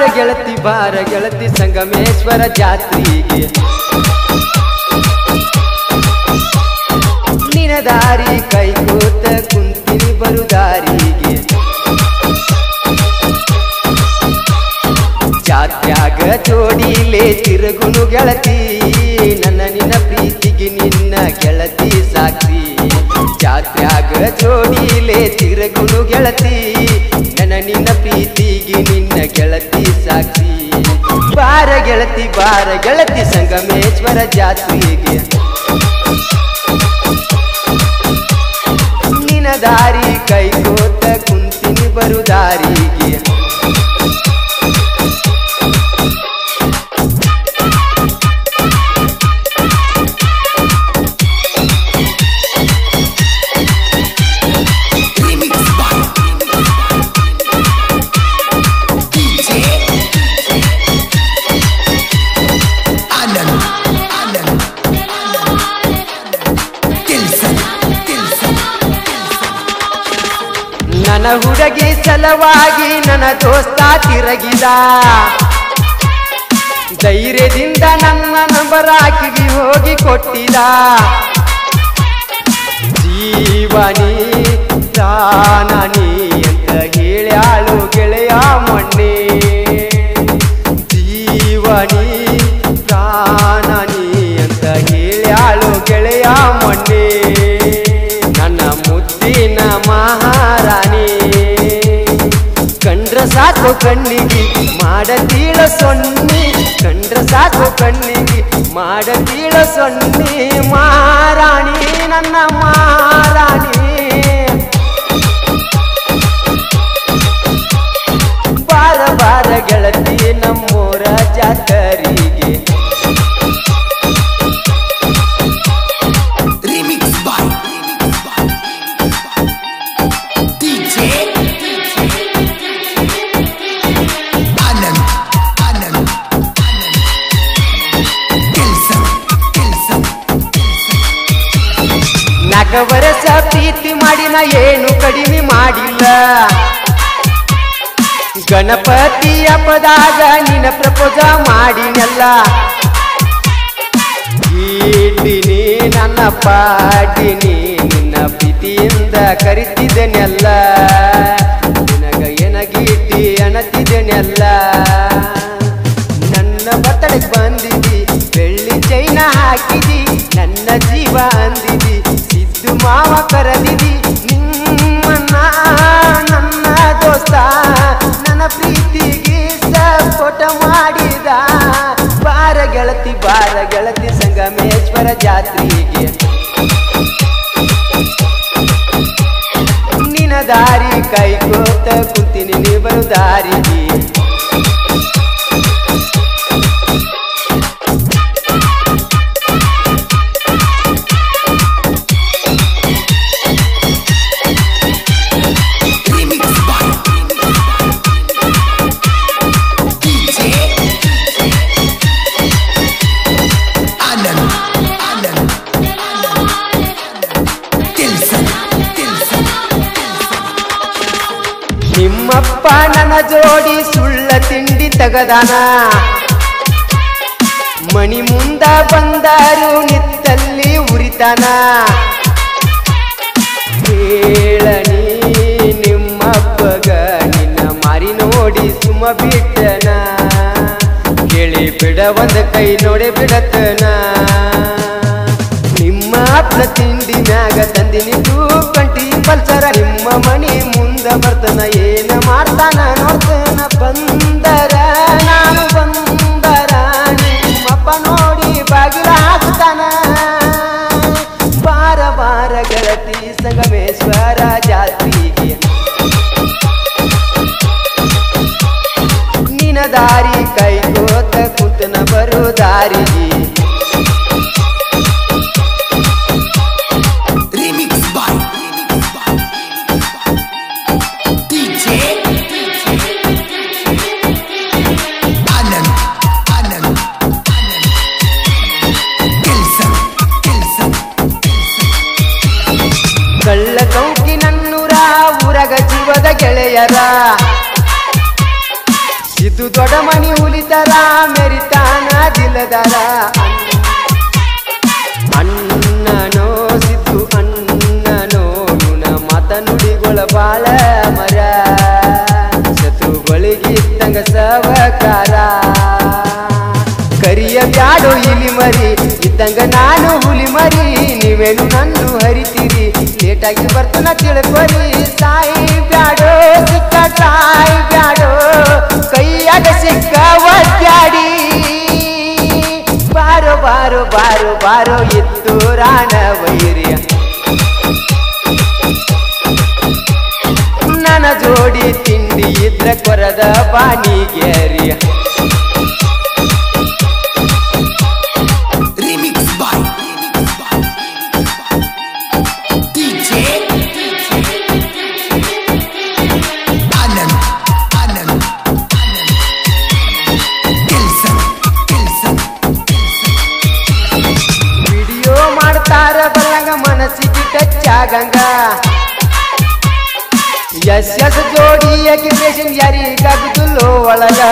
ಗೆಳತಿ ಬಾರ ಗೆಳತಿ ಸಂಗಮೇಶ್ವರ ಜಾತ್ರೆಗೆ ನಿನ ದಾರಿ ಕೈಕೋತ ಕುಂತಿನಿ ಬರು ದಾರಿಗೆ ಜಾತ್ಯಾಗ ಜೋಡಿಲೆ ತಿರುಗುನು ಗೆಳತಿ ನನ್ನ ನಿನ್ನ ಪ್ರೀತಿಗೆ ನಿನ್ನ ಗೆಳತಿ ಸಾಕ್ಷಿ ಜಾತ್ಯಾಗ ಜೋಡಿಲೆ ತಿರುಗುನು ಗೆಳತಿ ನನ್ನ ನಿನ್ನ ಪ್ರೀತಿಗೆ ನಿನ್ನ ಗೆಳತಿ ಸಾಕ್ಷಿ ಬಾರ ಗೆಳತಿ ಬಾರ ಗೆಳತಿ ಸಂಗಮೇಶ್ವರ ಜಾತ್ರೆಗೆ ನಿನ್ನ ದಾರಿ ಕೈಗೋತ ಕುಂತಿನಿ ಬರು ದಾರಿಗೆ Remix by DJ Anand Anand Kilson Kilson ನನ್ನ ಹುಡುಗಿ ಸಲವಾಗಿ ನನ್ನ ದೋಸ್ತ ತಿರಗಿದ ಧೈರ್ಯದಿಂದ ನನ್ನ ನಂಬರ್ ಆಕಿಗೆ ಹೋಗಿ ಕೊಟ್ಟಿದ ಜೀವನಿ ಪ್ರಾಣನಿ ಅಂತ ಹೇಳ್ಯಾಳು ಗೆಳೆಯ ಮೊನ್ನೆ ಜೀವನಿ ಪ್ರಾಣನಿ ಅಂತ ಹೇಳ್ಯಾಳು ಗೆಳೆಯ ಮೊನ್ನೆ ನನ್ನ ಮುದ್ದಿನ ಮಹಾರಾಣಿ ಕಂಡ್ರ ಸಾಕು ಕಣ್ಣಿಗೆ ಮಾಡತೀಳ ಸೊನ್ನಿ ಕಂಡ್ರ ಸಾಕು ಕಣ್ಣಿಗೆ ಮಾಡತೀಳ ಸೊನ್ನಿ ಮಾರಾಣಿ ನನ್ನ ಮಾರಾಣಿ ಬಾರ ಬಾರ ಗೆಳತಿ ನಮ್ಮೂರ ಜಾತರಿಗೆ Remix by DJ Anand Anand Kilson Kilson ನಾಲ್ಕ ವರ್ಷ ಪ್ರೀತಿ ಮಾಡಿ ನಾ ಏನು ಕಡಿಮೆ ಮಾಡಿಲ್ಲ ಗಣಪತಿ ಹಬ್ಬದಾಗ ನಿನ್ನ ಪ್ರಪೋಸ ಮಾಡಿನಲ್ಲ ಇಟ್ಟಿನಿ ನನ್ನ ಪಾಟಿನಿ ನಿನ್ನ ಪ್ರೀತಿಯಿಂದ ಕರಿತಿದ್ದೇನೆಲ್ಲ ನಿನಗ ಏನಗೀಟಿ ಅಣತಿದ್ದೇನೆಲ್ಲ ನನ್ನ ಬತ್ತಡಕ್ಕೆ ಬಂದಿದಿ ಬೆಳ್ಳಿ ಚೈನ ಹಾಕಿದಿ ನನ್ನ ಜೀವ ಅಂದಿದಿ ಸಿದ್ದು ಮಾವ ಕರೆದಿದಿ ನಿಮ್ಮನ್ನ ನನ್ನ ದೋಸ್ತ ನನ್ನ ಪ್ರೀತಿಗೆ ಸಪೋಟ ಮಾಡಿದ ಬಾರ ಗೆಳತಿ ಬಾರ ಗೆಳತಿ ಸಂಗಮೇಶ್ವರ ಜಾತ್ರೆಗೆ ನಿನ ದಾರಿ ಕೈಗೋತ ಕುಂತಿನಿ ನೀ ಬರು ದಾರಿಗೆ Remix by DJ Anand Anand Kilson Kilson ನಿಮ್ಮಪ್ಪ ನನ್ನ ಜೋಡಿ ಸುಳ್ಳ ತಿಂಡಿ ತಗದಾನ ಮಣಿ ಮುಂದ ಬಂದಾರು ನಿತ್ತಲ್ಲಿ ಉರಿತಾನ ಹೇಳನಿ ನಿಮ್ಮಪ್ಪಗ ನಿನ್ನ ಮಾರಿ ನೋಡಿ ಸುಮ್ಮ ಬಿಟ್ಟನ ಕೇಳಿ ಬಿಡ ಒಂದ ಕೈ ನೋಡಿ ಬಿಡತನ ನಿಮ್ಮ ಅಪ್ಪನ ತಿಂಡಿ ಮ್ಯಾಗ ತಂದಿನಿ ಟೂ ಕಂಟಿ ಪಲ್ಸರ ನಿಮ್ಮ ಮನಿ ಮುಂದ ಬರ್ತನ ಏನ ಮಾಡ್ತಾನ ನೋಡ್ತಾನ ಬಂದರ ನಾನು ಬಂದರ ನಿಮ್ಮಪ್ಪ ನೋಡಿ ಬಾಗಿಲ ಹಾಕ್ತಾನ ಬಾರ ಬಾರ ಗೆಳತಿ ಸಂಗಮೇಶ್ವರ ಜಾತ್ರೆಗೆ ನಿನ ದಾರಿ ಕೈಗೋತ ಕುಂತನ ಬರೋ ದಾರಿಗೆ Remix by DJ Anand Anand Kilson Kilson ಕಳ್ಳ ಕೌಕಿ ನನ್ನೂರ ಊರಗ ಜೀವದ ಗೆಳೆಯರ ಇದು ದೊಡ್ಡ ಮನಿ ಹುಲಿತರ ಮೆರಿತಾನ ದಿಲದಾರ ಅಣ್ಣನೋ ಸಿದ್ದು ಅಣ್ಣನೋ ಇವನ ಮಾತ ನುಡಿಗಳ ಬಾಳ ಮರ ಶತ್ರುಗಳಿಗಿದ್ದಂಗ ಸವಕಾರ ಕರಿಯ ಬ್ಯಾಡೋ ಇಲಿ ಮರಿ ಇದ್ದಂಗ ನಾನು ಹುಲಿ ಮರಿ ನೀವೇನು ನನ್ನ ಹರಿತೀರಿ ಲೇಟಾಗಿ ಬರ್ತನ ತಿಳ್ಕೊರಿ ಸಾಯಿ ಬ್ಯಾಡೋ ಸಿಕ್ಕ ಸಾಯಿ ಬ್ಯಾಡೋ ಕೈಯಾಗ ಸಿಕ್ಕ ಒದ್ದಾಡಿ ಬಾರೋ ಬಾರೋ ಬಾರೋ ಬಾರೋ ಎತ್ತು ರಾಣ ವೈರ್ಯ ನನ್ನ ಜೋಡಿ ತಿಂಡಿ ಇದ್ರ ಕೊರದ ಬಾಣಿಗೆರಿಯ Remix by DJ Anand Anand Kelson Kelson video ಮಾಡ್ತಾರ ಬಲ್ಲಂಗ ಮನಸ್ಸಿಗೆ ಟಚ್ ಆಗಂಗ ಎಸ್ ಎಸ್ ಜೋಡಿ ಎಕ್ಯುಪೇಷನ್ ಯಾರಿಗಾಗುತ್ತಲ್ಲೋ ಒಳಗ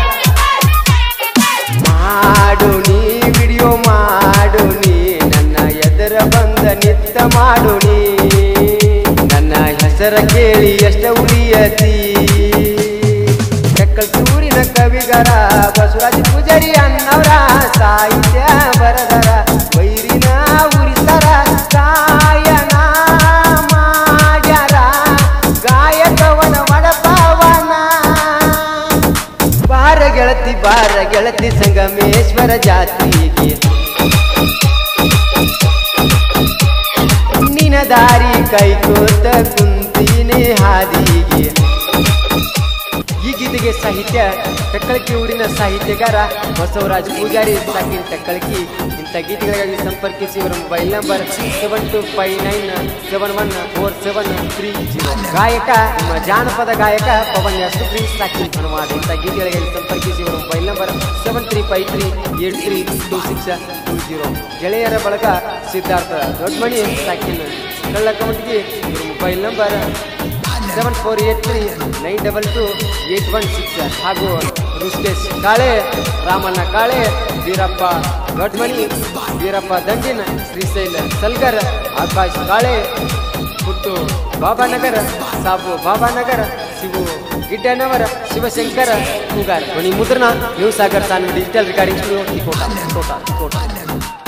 ಮಾಡು ನೀ ವಿಡಿಯೋ ಮಾಡು ನೀ ನನ್ನ ಎದರ ಬಂದ ನಿತ್ತ ಮಾಡು ನೀ ನನ್ನ ಹೆಸರ ಕೇಳಿ ಎಷ್ಟ ಉಳಿಯತಿ ಚಕ್ಕಲ್ಸೂರಿನ ಕವಿಗರ ಬಸವರಾಜ ಪೂಜಾರಿ ಅನ್ನವರ ಸಾಹಿತ್ಯ ಬರದರ ವೈರಿನ ಉರಿಸರ ಗಾಯನ ಮಾಡ್ಯಾರ ಗಾಯಕವನ ಮಡಪವನ ಬಾರ ಗೆಳತಿ ಬಾರ ಗೆಳತಿ ಸಂಗಮೇಶ್ವರ ಜಾತ್ರೆಗೆ ನಿನ ದಾರಿ ಕೈಕೋತ ಕುಂತೀನಿ ಹಾದಿಗೆ ಈ ಗೀತೆಗೆ ಸಾಹಿತ್ಯ ಟಕ್ಕಳಕಿ ಊರಿನ ಸಾಹಿತ್ಯಗಾರ ಬಸವರಾಜ್ ಪೂಜಾರಿ ಸಾಕಿನ ಟಕ್ಕಳಕಿ ಇಂಥ ಗೀತೆಗಳಿಗಾಗಿ ಸಂಪರ್ಕಿಸಿ ಇವರ mobile number seven two five nine seven one four seven three zero ಗಾಯಕ ನಿಮ್ಮ ಜಾನಪದ ಗಾಯಕ ಪವನ್ ಯಶಸ್ವಿ ಸಾಕಿ ಅನುವಾದ ಇಂಥ ಗೀತೆಗಳಿಗಾಗಿ ಸಂಪರ್ಕಿಸಿ ಇವರ mobile number seven three five three eight three two six two zero ಗೆಳೆಯರ ಬಳಗ ಸಿದ್ಧಾರ್ಥ ದೊಡ್ಡಮಣಿ ಸಾಕಿನ ಕಳ್ಳ ಕಮಟಿಗೆ ಇವ್ರ mobile number seven four eight three nine double two eight one six ಹಾಗೂ ಋಷಿಕೇಶ್ ಕಾಳೆ ರಾಮಣ್ಣ ಕಾಳೆ ವೀರಪ್ಪ ದೊಡ್ಡಮನಿ ವೀರಪ್ಪ ದಂಡಿನ ಶ್ರೀಶೈಲ ಸಲ್ಗರ್ ಆಕಾಶ್ ಕಾಳೆ ಪುಟ್ಟು ಬಾಬಾನಗರ ಸಾಬು ಬಾಬಾನಗರ ಶಿವು ಗಿಡ್ಡನವರ ಶಿವಶಂಕರ ಕೂಗಾರ್ ಧ್ವನಿ ಮುದ್ರಣ ನ್ಯೂಸ್ ಸಾಗರ್ ಸಾನ್ digital recording studio Kota Kota ಕೋಟ